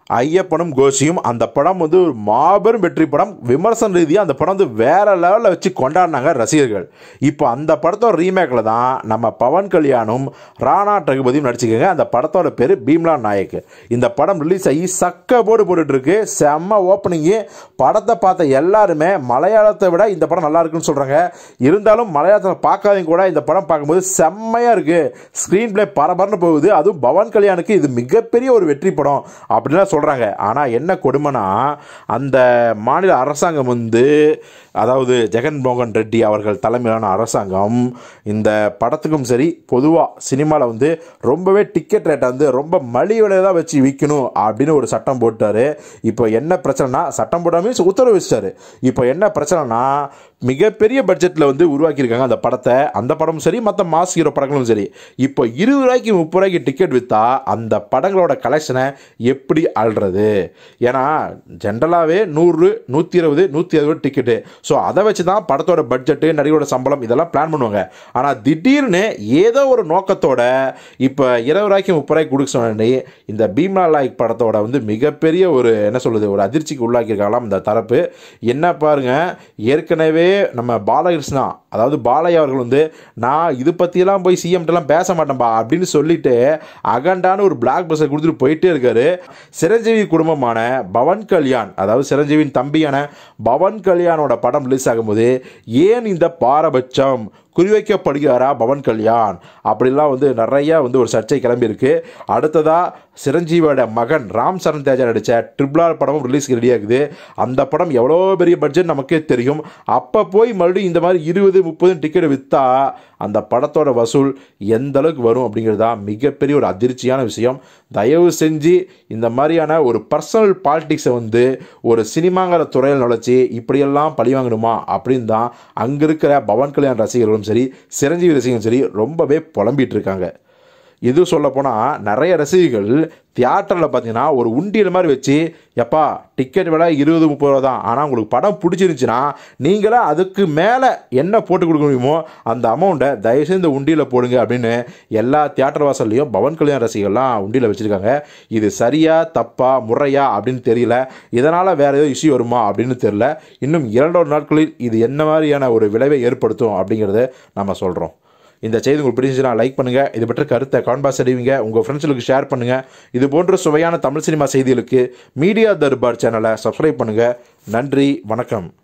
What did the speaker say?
ஐயப்பனும் கோஷியும் அந்த படம் வந்து ஒரு மாபெரும் வெற்றி படம் விமர்சன ரீதியாக அந்த படம் வந்து வேற லெவலில் வச்சு கொண்டாடினாங்க ரசிகர்கள் இப்போ அந்த படத்தோட ரீமேக்கில் தான் நம்ம பவன் கல்யாணும் ராணா ரகுபதியும் நடிச்சுக்கோங்க அந்த படத்தோட பேர் பீம்லா நாயக் இந்த படம் ரிலீஸ் ஆகி சக்க போர்டு போட்டுட்டு இருக்கு செம்ம ஓப்பனிங்கு படத்தை பார்த்த எல்லாருமே மலையாளத்தை விட இந்த படம் நல்லா இருக்குன்னு சொல்கிறாங்க இருந்தாலும் மலையாளத்தில் பார்க்காதவங்க கூட இந்த படம் பார்க்கும்போது செம்மையாக இருக்குது ஸ்க்ரீன் பிளே பரபரன்னு போகுது அதுவும் பவன் கல்யாணுக்கு இது மிகப்பெரிய ஒரு வெற்றி படம் அப்படின்லாம் சொல்கிறாங்க ஆனால் என்ன கொடுமைனா அந்த மாநில அரசாங்கம் வந்து அதாவது ஜெகன் மோகன் ரெட்டி அவர்கள் தலைமையிலான அரசாங்கம் இந்த படத்துக்கும் சரி பொதுவாக சினிமாவில் வந்து ரொம்பவே டிக்கெட் ரேட்டை வந்து ரொம்ப மலி விலையில தான் வச்சு விற்கணும் அப்படின்னு ஒரு சட்டம் போட்டார் இப்போ என்ன பிரச்சனைனா சட்டம் போடாமல் மீன்ஸ் உத்தரவு வச்சிட்டாரு இப்போ என்ன பிரச்சனைனா மிகப்பெரிய பட்ஜெட்டில் வந்து உருவாக்கியிருக்காங்க அந்த படத்தை அந்த படமும் சரி மற்ற மாஸ் ஹீரோ படங்களும் சரி இப்போ இருபது ரூபாய்க்கு முப்பது ரூபாய்க்கு டிக்கெட் விற்றா அந்த படங்களோட கலெக்ஷனை எப்படி ஆள்றது ஏன்னா ஜென்ரலாகவே நூறு நூற்றி இருபது நூற்றி அறுபது டிக்கெட்டு ஸோ அதை வச்சு தான் படத்தோட பட்ஜெட்டு நடிகரோட சம்பளம் இதெல்லாம் பிளான் பண்ணுவாங்க ஆனால் திடீர்னு ஏதோ ஒரு நோக்கத்தோட இப்போ இருபது ரூபாய்க்கு முப்பது ரூபாய்க்கு கொடுக்க சொன்னே இந்த பீம்லா லாய்க் படத்தோட வந்து மிகப்பெரிய ஒரு என்ன சொல்லுது ஒரு அதிர்ச்சிக்கு உள்ளாக்கியிருக்காங்களாம் இந்த தரப்பு என்ன பாருங்க ஏற்கனவே நம்ம பாலகிருஷ்ணா அதாவது பாலையா அவர்கள் வந்து நான் இது பற்றியெல்லாம் போய் சிஎம்கிட்டலாம் பேச மாட்டேன்பா அப்படின்னு சொல்லிட்டு அகண்டான ஒரு பிளாக் பஸ்ஸை கொடுத்துட்டு போயிட்டே இருக்காரு சிரஞ்சீவி குடும்பமான பவன் கல்யாண் அதாவது சிரஞ்சீவியின் தம்பியான பவன் கல்யாணோட படம் ரிலீஸ் ஆகும்போது ஏன் இந்த பாரபட்சம் குறிவைக்கப்படுகிறாரா பவன் கல்யாண் அப்படிலாம் வந்து நிறைய வந்து ஒரு சர்ச்சை கிளம்பியிருக்கு அடுத்ததாக சிரஞ்சீவியோட மகன் ராம் சரண் தேஜா நடித்த ட்ரிபிள் ஆர் படமும் ரிலீஸ்க்கு ரெடி ஆகுது அந்த படம் எவ்வளோ பெரிய பட்ஜெட் நமக்கே தெரியும் அப்போ போய் மறுபடியும் இந்த மாதிரி இருபது முப்பது டிக்கெட் விற்றா அந்த படத்தோட வசூல் எந்த அளவுக்கு வரும் அப்படிங்கிறது தான் மிகப்பெரிய ஒரு அதிர்ச்சியான விஷயம் தயவு செஞ்சு இந்த மாதிரியான ஒரு பர்சனல் பாலிடிக்ஸை வந்து ஒரு சினிமாங்கிற துறையில் நுழைச்சி இப்படியெல்லாம் பழி வாங்கணுமா அப்படின்னு தான் அங்கே இருக்கிற பவன் கல்யாண் ரசிகர்களும் சரி சிரஞ்சீவி ரசிகர்களும் சரி ரொம்பவே புலம்பிட்டு இருக்காங்க இது சொல்லப்போனால் நிறைய ரசிகர்கள் தியேட்டரில் பார்த்தீங்கன்னா ஒரு உண்டியல் மாதிரி வச்சு எப்பா டிக்கெட் விலை இருபது முப்பது ரூபா தான் ஆனால் உங்களுக்கு படம் பிடிச்சிருந்துச்சின்னா நீங்களே அதுக்கு மேலே என்ன போட்டு கொடுக்க முடியுமோ அந்த அமௌண்ட்டை தயவுசெய்து இந்த உண்டியில் போடுங்க அப்படின்னு எல்லா தியேட்டர் வாசல்லையும் பவன் கல்யாண் ரசிகர்கள்லாம் உண்டியில் வச்சுருக்காங்க இது சரியா தப்பா முறையா அப்படின்னு தெரியல இதனால் வேறு ஏதோ இஷ்யூ வருமா அப்படின்னு தெரியல இன்னும் இரண்டொரு நாட்களில் இது என்ன மாதிரியான ஒரு விளைவை ஏற்படுத்தும் அப்படிங்கிறத நம்ம சொல்கிறோம் இந்த செய்தி உங்களுக்கு பிடிச்சிச்சுன்னா லைக் பண்ணுங்கள் இது பற்றி கருத்தை கான்பாஸ் அடிவீங்க உங்கள் ஃப்ரெண்ட்ஸுக்கு ஷேர் பண்ணுங்கள் இது போன்ற சுவையான தமிழ் சினிமா செய்திகளுக்கு மீடியா தர்பார் சேனலை சப்ஸ்கிரைப் பண்ணுங்கள் நன்றி வணக்கம்